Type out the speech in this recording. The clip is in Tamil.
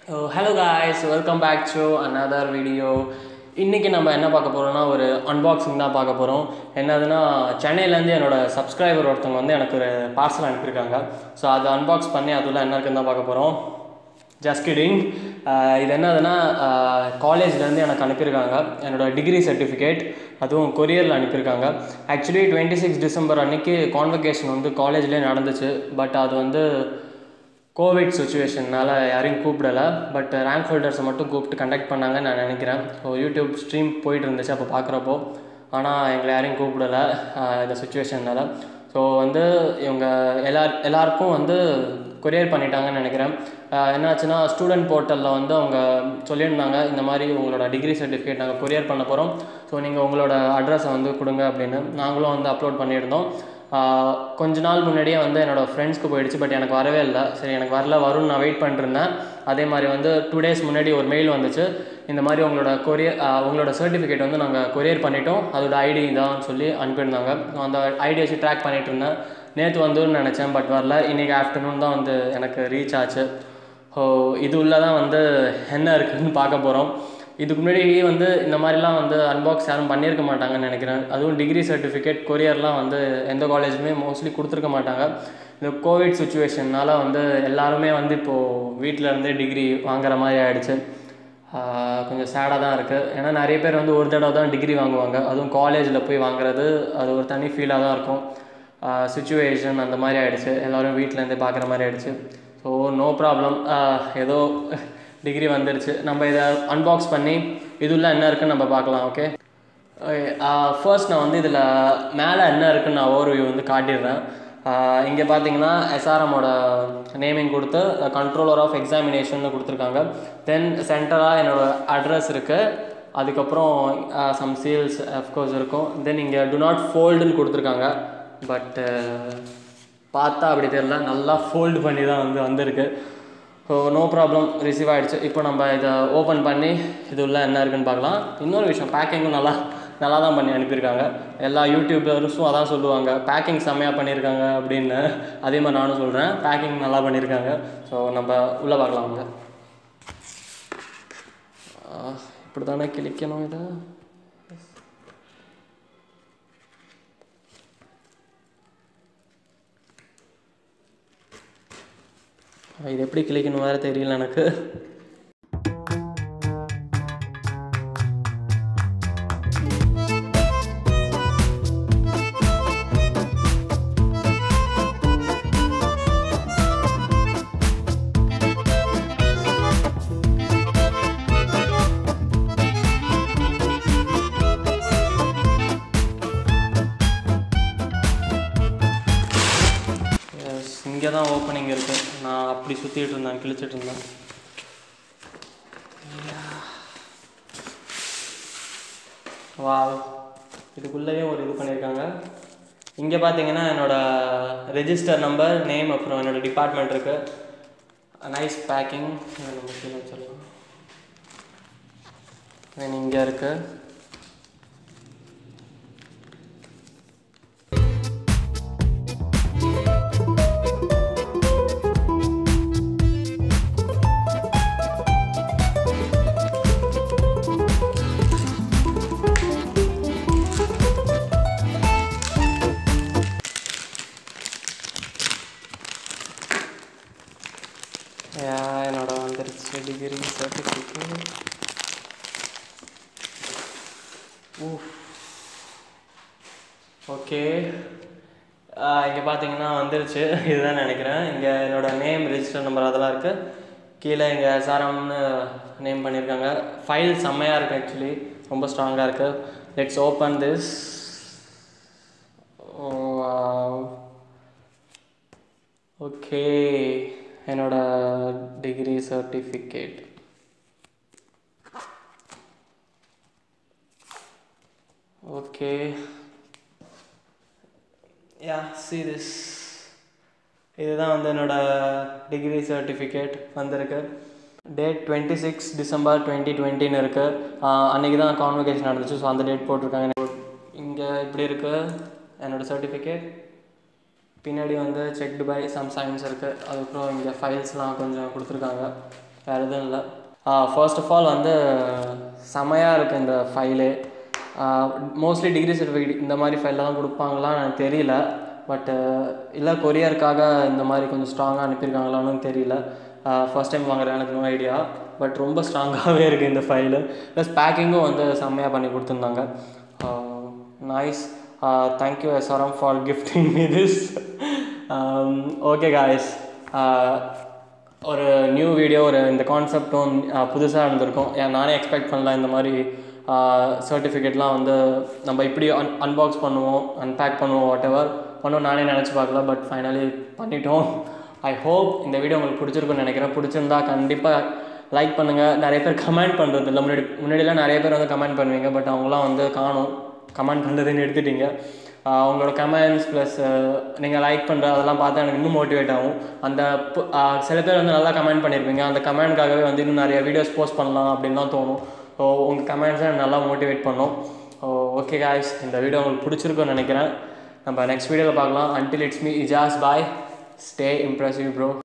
hello guys welcome back to another video இன்றைக்கி நம்ம என்ன பார்க்க போகிறோம்னா ஒரு அன்பாக்சிங் தான் பார்க்க போகிறோம் என்னதுன்னா சென்னையிலேருந்து என்னோட சப்ஸ்கிரைபர் ஒருத்தவங்க வந்து எனக்கு ஒரு பார்சல் அனுப்பியிருக்காங்க ஸோ அதை அன்பாக்ஸ் பண்ணி அதுல என்ன இருக்குன்னு தான் பார்க்க போகிறோம் ஜஸ்ட் கிடிங் இது என்னதுன்னா காலேஜ்லேருந்து எனக்கு அனுப்பியிருக்காங்க என்னோட டிகிரி சர்டிஃபிகேட் அதுவும் கொரியரில் அனுப்பியிருக்காங்க ஆக்சுவலி டுவெண்ட்டி சிக்ஸ் டிசம்பர் அன்னைக்கு கான்வெகேஷன் வந்து காலேஜ்லேயே நடந்துச்சு பட் அது வந்து கோவிட் சுச்சுவேஷன்னால யாரையும் கூப்பிடல பட் ரேங்க் ஹோல்டர்ஸை மட்டும் கூப்பிட்டு கண்டக்ட் பண்ணாங்கன்னு நான் நினைக்கிறேன் ஸோ யூடியூப் ஸ்ட்ரீம் போயிட்டு இருந்துச்சு அப்போ பார்க்குறப்போ ஆனால் எங்களை யாரையும் கூப்பிடல ஆஹ் இந்த சுச்சுவேஷனால் ஸோ வந்து இவங்க எல்லார் எல்லாருக்கும் வந்து கொரியர் பண்ணிட்டாங்கன்னு நினைக்கிறேன் ஆஹ் என்னாச்சுன்னா ஸ்டூடெண்ட் போர்ட்டலில் வந்து அவங்க சொல்லியிருந்தாங்க இந்த மாதிரி உங்களோட டிகிரி சர்டிஃபிகேட் நாங்கள் கொரியர் பண்ண போகிறோம் ஸோ நீங்கள் உங்களோட அட்ரஸை வந்து கொடுங்க அப்படின்னு நாங்களும் வந்து அப்லோட் பண்ணியிருந்தோம் ஆஹ் கொஞ்ச நாள் முன்னாடியே வந்து என்னோடய ஃப்ரெண்ட்ஸ்க்கு போயிடுச்சு பட் எனக்கு வரவே இல்லை சரி எனக்கு வரல வரும்னு நான் வெயிட் பண்ணிருந்தேன் அதே மாதிரி வந்து டூ டேஸ் முன்னாடி ஒரு மெயில் வந்துச்சு இந்த மாதிரி உங்களோட கொரியர் உங்களோட சர்டிஃபிகேட் வந்து நாங்கள் கொரியர் பண்ணிட்டோம் அதோட ஐடி தான் சொல்லி அனுப்பியிருந்தாங்க நான் அந்த ஐடி வச்சு ட்ராக் பண்ணிட்டு இருந்தேன் நேற்று வந்துன்னு நினச்சேன் பட் வரல இன்றைக்கி ஆஃப்டர்நூன் தான் வந்து எனக்கு ரீச் ஆச்சு ஸோ இது உள்ள தான் வந்து என்ன இருக்குதுன்னு பார்க்க போகிறோம் இதுக்கு முன்னாடி வந்து இந்த மாதிரிலாம் வந்து அன்பாக்ஸ் யாரும் பண்ணியிருக்க மாட்டாங்கன்னு நினைக்கிறேன் அதுவும் டிகிரி சர்டிஃபிகேட் கொரியர்லாம் வந்து எந்த காலேஜுமே மோஸ்ட்லி கொடுத்துருக்க மாட்டாங்க இந்த கோவிட் சுச்சுவேஷன்னால வந்து எல்லாருமே வந்து இப்போது வீட்டில் இருந்தே டிகிரி வாங்குற மாதிரி ஆயிடுச்சு ஆஹ் கொஞ்சம் சேடாக தான் இருக்குது ஏன்னா நிறைய பேர் வந்து ஒரு தடவை தான் டிகிரி வாங்குவாங்க அதுவும் காலேஜில் போய் வாங்குறது அது ஒரு தனி ஃபீலாக தான் இருக்கும் சுச்சுவேஷன் அந்த மாதிரி ஆயிடுச்சு எல்லோரும் வீட்டிலேருந்தே பார்க்குற மாதிரி ஆயிடுச்சு ஸோ நோ ப்ராப்ளம் ஏதோ டிகிரி வந்துருச்சு நம்ம இதை அன்பாக்ஸ் பண்ணி இதுள்ள என்ன இருக்குன்னு நம்ம பார்க்கலாம் ஓகே ஃபர்ஸ்ட் நான் வந்து இதில் மேலே என்ன இருக்குன்னு நான் ஓவர் வியூ வந்து காட்டிடுறேன் இங்கே பார்த்தீங்கன்னா எஸ்ஆர்எம்மோட நேமிங் கொடுத்து கண்ட்ரோலர் ஆஃப் எக்ஸாமினேஷன் கொடுத்துருக்காங்க தென் சென்டராக என்னோட அட்ரஸ் இருக்குது அதுக்கப்புறம் சம் சீல்ஸ் அஃப்கோர்ஸ் இருக்கும் தென் இங்கே டு நாட் ஃபோல்டுன்னு கொடுத்துருக்காங்க பட் பார்த்தா அப்படி தெரியல நல்லா ஃபோல்டு பண்ணி தான் வந்து வந்திருக்கு ஸோ நோ ப்ராப்ளம் ரிசீவ் ஆகிடுச்சு இப்போ நம்ம இதை ஓப்பன் பண்ணி இது உள்ள என்ன இருக்குன்னு பார்க்கலாம் இன்னொரு விஷயம் பேக்கிங்கும் நல்லா நல்லா தான் பண்ணி அனுப்பியிருக்காங்க எல்லா யூடியூபர்ஸும் அதான் சொல்லுவாங்க பேக்கிங் செம்மையாக பண்ணியிருக்காங்க அப்படின்னு அதே மாதிரி நானும் சொல்கிறேன் பேக்கிங் நல்லா பண்ணியிருக்காங்க ஸோ நம்ம உள்ளே பார்க்கலாம் அவங்க இப்படி தானே கிளிக்கணும் இதை இது எப்படி கிளிக்கணும் வேறு தெரியல எனக்கு இங்கே தான் ஓப்பனிங் இருக்குது நான் அப்படி சுற்றிட்டு இருந்தேன் கிழிச்சிட்டு இருந்தேன் வா இதுக்குள்ளேயே ஒரு இது பண்ணியிருக்காங்க இங்கே பார்த்தீங்கன்னா என்னோடய ரெஜிஸ்டர் நம்பர் நேம் அப்புறம் என்னோடய டிபார்ட்மெண்ட் இருக்குது நைஸ் பேக்கிங் நம்ம கீழே வச்சிடலாம் தென் இங்கே இருக்குது யா என்னோட வந்துருச்சு டிகிரி சர்டிஃபிகேட் ஓகே இங்கே பார்த்தீங்கன்னா வந்துருச்சு இதுதான் நினைக்கிறேன் இங்கே என்னோட நேம் ரெஜிஸ்டர் நம்பர் அதெல்லாம் இருக்குது கீழே இங்கே எஸ்ஆர்எம்னு நேம் பண்ணியிருக்காங்க ஃபைல் செம்மையாக இருக்குது ஆக்சுவலி ரொம்ப ஸ்ட்ராங்காக இருக்குது லெட்ஸ் ஓப்பன் திஸ் ஓகே என்னோட degree certificate okay yeah see this இதுதான் வந்து என்னோட டிகிரி சர்டிஃபிகேட் வந்திருக்கு date twenty six December twenty டுவெண்ட்டின்னு இருக்குது அன்றைக்கி தான் கான்வெகேஷன் நடந்துச்சு ஸோ அந்த டேட் போட்டிருக்காங்க இங்கே இப்படி இருக்குது என்னோடய சர்டிஃபிகேட் பின்னாடி வந்து செக்டு பை சம் சயின்ஸ் இருக்குது அதுக்கப்புறம் இங்கே ஃபைல்ஸ்லாம் கொஞ்சம் கொடுத்துருக்காங்க வேறு எதுவும் இல்லை ஃபர்ஸ்ட் ஆஃப் ஆல் வந்து செமையாக இருக்குது இந்த ஃபைலு மோஸ்ட்லி டிகிரி சர்டிஃபிகேட் இந்த மாதிரி ஃபைலில் தான் கொடுப்பாங்களான்னு எனக்கு தெரியல பட்டு இல்லை கொரியருக்காக இந்த மாதிரி கொஞ்சம் ஸ்ட்ராங்காக அனுப்பியிருக்காங்களான்னு தெரியல ஃபர்ஸ்ட் டைம் வாங்குறேன் எனக்கு நோ ஐடியா பட் ரொம்ப ஸ்ட்ராங்காகவே இருக்குது இந்த ஃபைலு ப்ளஸ் பேக்கிங்கும் வந்து செம்மையாக பண்ணி கொடுத்துருந்தாங்க nice thank you SRM for gifting me this okay guys ஒரு நியூ வீடியோ ஒரு இந்த கான்செப்டும் புதுசாக இருந்திருக்கும் ஏன் நானே எக்ஸ்பெக்ட் பண்ணல இந்த மாதிரி சர்டிஃபிகேட்லாம் வந்து நம்ம இப்படி அன் அன்பாக்ஸ் பண்ணுவோம் அன்பேக் பண்ணுவோம் வாட் எவர் பண்ணுவோம் நானே நினச்சி பார்க்கல பட் ஃபைனலி பண்ணிட்டோம் ஐ ஹோப் இந்த வீடியோ உங்களுக்கு பிடிச்சிருக்குன்னு நினைக்கிறேன் பிடிச்சிருந்தா கண்டிப்பாக லைக் பண்ணுங்கள் நிறைய பேர் கமெண்ட் பண்ணுறது இல்லை முன்னாடி முன்னாடிலாம் நிறைய பேர் வந்து கமெண்ட் பண்ணுவீங்க பட் அவங்களாம் வந்து காணும் கமெண்ட் பண்ணுறதுன்னு எடுத்துட்டீங்க ஆஹ் உங்களோட கமெண்ட்ஸ் ப்ளஸ் நீங்கள் லைக் பண்ணுற அதெல்லாம் பார்த்தா எனக்கு இன்னும் மோட்டிவேட் ஆகும் அந்த பு- ஆஹ் சில பேர் வந்து நல்லா கமெண்ட் பண்ணியிருப்பீங்க அந்த கமெண்ட்காகவே வந்து இன்னும் நிறைய வீடியோஸ் போஸ்ட் பண்ணலாம் அப்படின்னு தான் தோணும் ஸோ உங்கள் கமெண்ட்ஸை நல்லா மோட்டிவேட் பண்ணும் ஓகே காய்ஸ் இந்த வீடியோ உங்களுக்கு பிடிச்சிருக்குன்னு நினைக்கிறேன் நம்ம நெக்ஸ்ட் வீடியோவில் பார்க்கலாம் until it's me Ijaz bye stay impressive bro